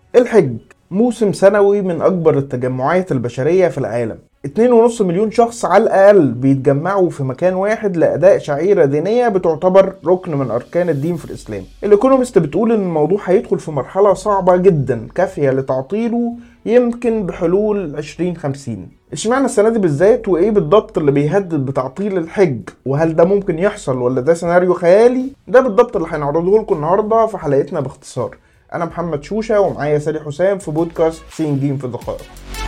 الحج موسم سنوي من أكبر التجمعات البشرية في العالم 2.5 مليون شخص على الأقل بيتجمعوا في مكان واحد لأداء شعيرة دينية بتعتبر ركن من أركان الدين في الإسلام الإيكونومست بتقول إن الموضوع هيدخل في مرحلة صعبة جدا كافية لتعطيله يمكن بحلول 2050 اشمعنى السنة دي بالذات وإيه بالضبط اللي بيهدد بتعطيل الحج وهل ده ممكن يحصل ولا ده سيناريو خيالي ده بالضبط اللي هنعرضه لكم النهاردة في حلقتنا باختصار أنا محمد شوشة ومعايا سالي حسام في بودكاست سين جيم في الدقائق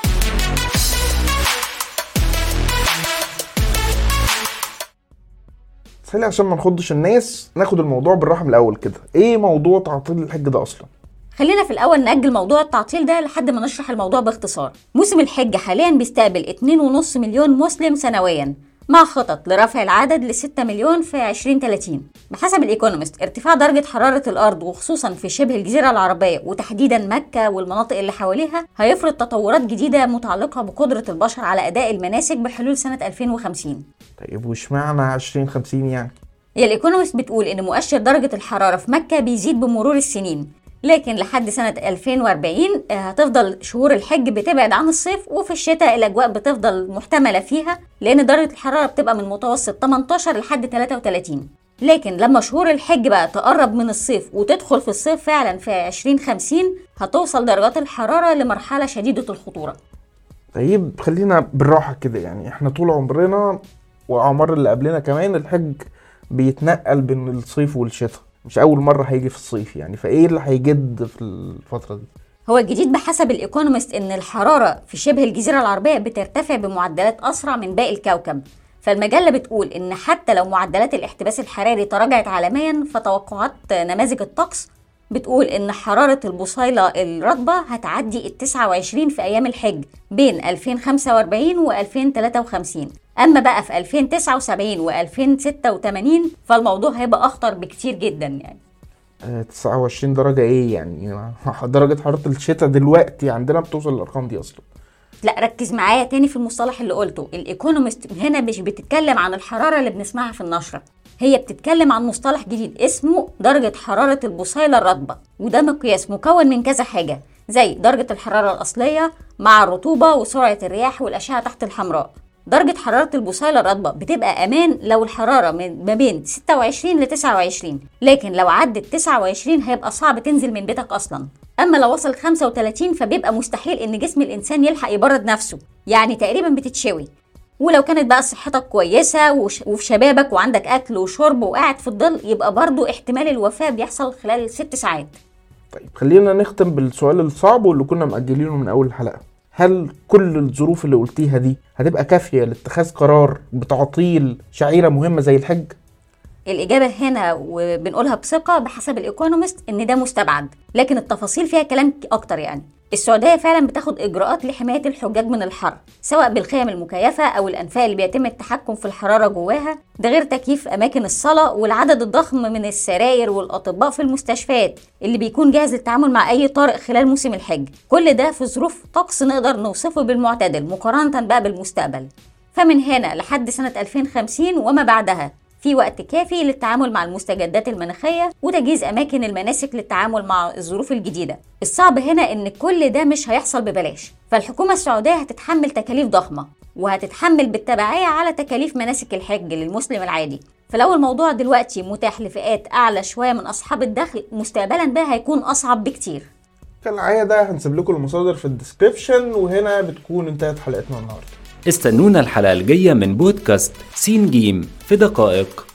سالي عشان ما نخضش الناس ناخد الموضوع بالراحه من الاول كده ايه موضوع تعطيل الحج ده اصلا خلينا في الأول نأجل موضوع التعطيل ده لحد ما نشرح الموضوع باختصار موسم الحج حاليا بيستقبل 2.5 مليون مسلم سنويا مع خطط لرفع العدد ل 6 مليون في 2030 بحسب الايكونومست ارتفاع درجة حرارة الأرض وخصوصا في شبه الجزيرة العربية وتحديدا مكة والمناطق اللي حواليها هيفرض تطورات جديدة متعلقة بقدرة البشر على أداء المناسك بحلول سنة 2050 طيب واشمعنى 2050 يعني هي الايكونومست بتقول ان مؤشر درجة الحرارة في مكة بيزيد بمرور السنين لكن لحد سنة 2040 آه، هتفضل شهور الحج بتبعد عن الصيف وفي الشتاء الأجواء بتفضل محتملة فيها لأن درجة الحرارة بتبقى من متوسط 18 لحد 33 لكن لما شهور الحج بقى تقرب من الصيف وتدخل في الصيف فعلا في 2050 هتوصل درجات الحرارة لمرحلة شديدة الخطورة طيب خلينا بالراحه كده يعني احنا طول عمرنا واعمار اللي قبلنا كمان الحج بيتنقل بين الصيف والشتاء مش اول مره هيجي في الصيف يعني فايه اللي هيجد في الفتره دي هو الجديد بحسب الايكونومست ان الحراره في شبه الجزيره العربيه بترتفع بمعدلات اسرع من باقي الكوكب فالمجله بتقول ان حتى لو معدلات الاحتباس الحراري تراجعت عالميا فتوقعات نماذج الطقس بتقول ان حراره البصيله الرطبه هتعدي ال 29 في ايام الحج بين 2045 و 2053 اما بقى في 2079 و 2086 فالموضوع هيبقى اخطر بكتير جدا يعني آه 29 درجه ايه يعني درجه حراره الشتاء دلوقتي عندنا بتوصل للارقام دي اصلا لا ركز معايا تاني في المصطلح اللي قلته الايكونومست هنا مش بتتكلم عن الحراره اللي بنسمعها في النشره هي بتتكلم عن مصطلح جديد اسمه درجة حرارة البصيلة الرطبة وده مقياس مكون من كذا حاجة زي درجة الحرارة الأصلية مع الرطوبة وسرعة الرياح والأشعة تحت الحمراء درجة حرارة البصيلة الرطبة بتبقى أمان لو الحرارة من ما بين 26 ل 29 لكن لو عدت 29 هيبقى صعب تنزل من بيتك أصلا أما لو وصل 35 فبيبقى مستحيل إن جسم الإنسان يلحق يبرد نفسه يعني تقريبا بتتشوي ولو كانت بقى صحتك كويسة وش وفي شبابك وعندك أكل وشرب وقاعد في الظل يبقى برضو احتمال الوفاة بيحصل خلال ست ساعات طيب خلينا نختم بالسؤال الصعب واللي كنا مأجلينه من أول الحلقة هل كل الظروف اللي قلتيها دي هتبقى كافية لاتخاذ قرار بتعطيل شعيرة مهمة زي الحج؟ الإجابة هنا وبنقولها بثقة بحسب الإيكونومست إن ده مستبعد لكن التفاصيل فيها كلام أكتر يعني السعودية فعلا بتاخد إجراءات لحماية الحجاج من الحر سواء بالخيم المكيفة أو الأنفاق اللي بيتم التحكم في الحرارة جواها ده غير تكييف أماكن الصلاة والعدد الضخم من السراير والأطباء في المستشفيات اللي بيكون جاهز للتعامل مع أي طارئ خلال موسم الحج كل ده في ظروف طقس نقدر نوصفه بالمعتدل مقارنة بقى بالمستقبل فمن هنا لحد سنة 2050 وما بعدها في وقت كافي للتعامل مع المستجدات المناخية وتجهيز أماكن المناسك للتعامل مع الظروف الجديدة الصعب هنا إن كل ده مش هيحصل ببلاش فالحكومة السعودية هتتحمل تكاليف ضخمة وهتتحمل بالتبعية على تكاليف مناسك الحج للمسلم العادي فلو الموضوع دلوقتي متاح لفئات أعلى شوية من أصحاب الدخل مستقبلا بقى هيكون أصعب بكتير كالعادة هنسيب لكم المصادر في الديسكريبشن وهنا بتكون انتهت حلقتنا النهارده استنونا الحلقة الجاية من بودكاست سين جيم في دقائق